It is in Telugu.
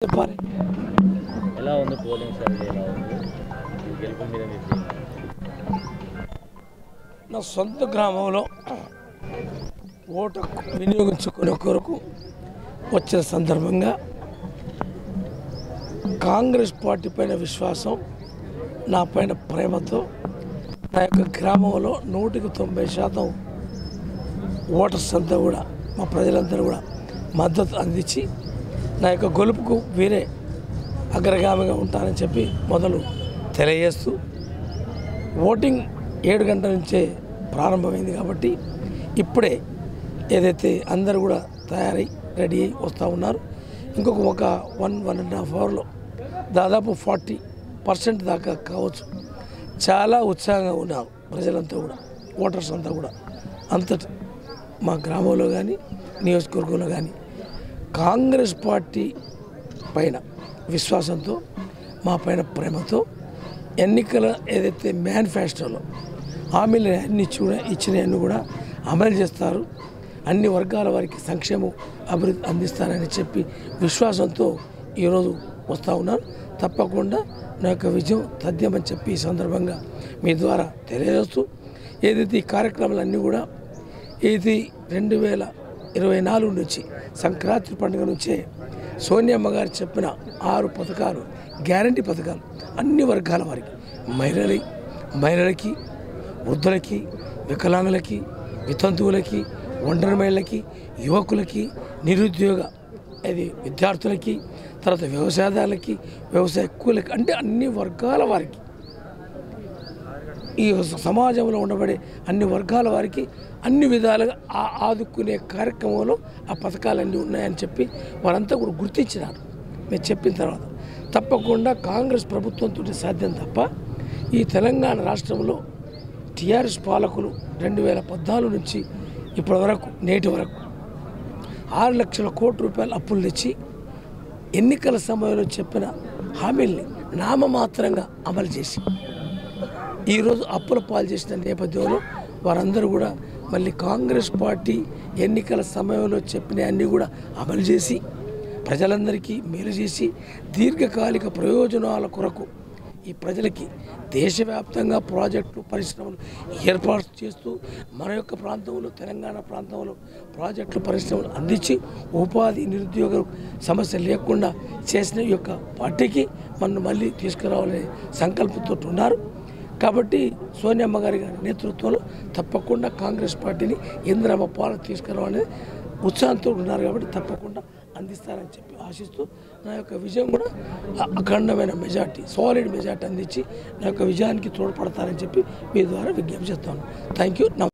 చెప్పాలి ఎలా ఉంది పోలింగ్ సర్వే ఎలా ఉంది ఈ గెలుపు మీద మీ feeling? నా సొంత గ్రామంలో ఓటు హక్కు వినియోగించుకునే కొరకు వచ్చిన సందర్భంగా కాంగ్రెస్ పార్టీ పైన విశ్వాసం నా పైన ప్రేమతో నా యొక్క గ్రామంలో నూటికి తొంభై శాతం ఓటర్స్ అంతా కూడా మా ప్రజలందరూ కూడా మద్దతు అందించి నా యొక్క గొలుపుకు వీరే అగ్రగామిగా ఉంటారని చెప్పి మొదలు తెలియజేస్తూ ఓటింగ్ ఏడు గంటల నుంచే ప్రారంభమైంది కాబట్టి ఇప్పుడే ఏదైతే అందరూ కూడా తయారై రెడీ అయి వస్తూ ఉన్నారు ఇంకొక ఒక వన్ వన్ అండ్ హాఫ్ అవర్లో దాదాపు ఫార్టీ పర్సెంట్ దాకా కావచ్చు చాలా ఉత్సాహంగా ఉన్నారు ప్రజలంతా కూడా ఓటర్స్ అంతా కూడా అంతటి మా గ్రామంలో కానీ నియోజకవర్గంలో కానీ కాంగ్రెస్ పార్టీ పైన విశ్వాసంతో మా పైన ప్రేమతో ఎన్నికల ఏదైతే మేనిఫెస్టోలో హామీలు అన్ని చూడ ఇచ్చినవన్నీ కూడా అమలు చేస్తారు అన్ని వర్గాల వారికి సంక్షేమం అభివృద్ధి అందిస్తారని చెప్పి విశ్వాసంతో ఈరోజు వస్తూ ఉన్నారు తప్పకుండా నా యొక్క విజయం తథ్యమని చెప్పి ఈ సందర్భంగా మీ ద్వారా తెలియజేస్తూ ఏదైతే ఈ కార్యక్రమాలన్నీ కూడా ఇది రెండు వేల ఇరవై నాలుగు నుంచి సంక్రాంతి పండుగ నుంచే సోనియమ్మ గారు చెప్పిన ఆరు పథకాలు గ్యారంటీ పథకాలు అన్ని వర్గాల వారికి మహిళలకి మహిళలకి వృద్ధులకి వికలాంగులకి వితంతువులకి ఒంటరి మహిళలకి యువకులకి నిరుద్యోగ అది విద్యార్థులకి తర్వాత వ్యవసాయదారులకి వ్యవసాయ కూలకి అంటే అన్ని వర్గాల వారికి ఈ సమాజంలో ఉండబడే అన్ని వర్గాల వారికి అన్ని విధాలుగా ఆ- ఆదుకునే కార్యక్రమంలో ఆ పథకాలన్నీ ఉన్నాయని చెప్పి వారంతా కూడా గుర్తించినారు మేము చెప్పిన తర్వాత తప్పకుండా కాంగ్రెస్ ప్రభుత్వంతో సాధ్యం తప్ప ఈ తెలంగాణ రాష్ట్రంలో టీఆర్ఎస్ పాలకులు రెండు వేల పద్నాలుగు నుంచి ఇప్పటి వరకు నేటి వరకు ఆరు లక్షల కోట్ల రూపాయల అప్పులు తెచ్చి ఎన్నికల సమయంలో చెప్పిన హామీల్ని నామమాత్రంగా అమలు చేసి ఈరోజు అప్పుల పాలు చేసిన నేపథ్యంలో వారందరూ కూడా మళ్ళీ కాంగ్రెస్ పార్టీ ఎన్నికల సమయంలో చెప్పిన అన్నీ కూడా అమలు చేసి ప్రజలందరికీ మేలు చేసి దీర్ఘకాలిక ప్రయోజనాల కొరకు ఈ ప్రజలకి దేశవ్యాప్తంగా ప్రాజెక్టులు పరిశ్రమలు ఏర్పాటు చేస్తూ మన యొక్క ప్రాంతంలో తెలంగాణ ప్రాంతంలో ప్రాజెక్టులు పరిశ్రమలు అందించి ఉపాధి నిరుద్యోగ సమస్య లేకుండా చేసిన ఈ యొక్క పార్టీకి మనం మళ్ళీ తీసుకురావాలనే సంకల్పంతో ఉన్నారు కాబట్టి సోనియమ్మ గారి గారి నేతృత్వంలో తప్పకుండా కాంగ్రెస్ పార్టీని ఇంద్రమ్మ పాలన తీసుకురావాలని ఉత్సాహంతో ఉన్నారు కాబట్టి తప్పకుండా అందిస్తారని చెప్పి ఆశిస్తూ నా యొక్క విజయం కూడా అ- అఖండమైన మెజార్టీ సాలిడ్ మెజార్టీ అందించి నా యొక్క విజయానికి తోడ్పడతారని చెప్పి మీ ద్వారా విజ్ఞప్తి చేస్తాను థ్యాంక్ యూ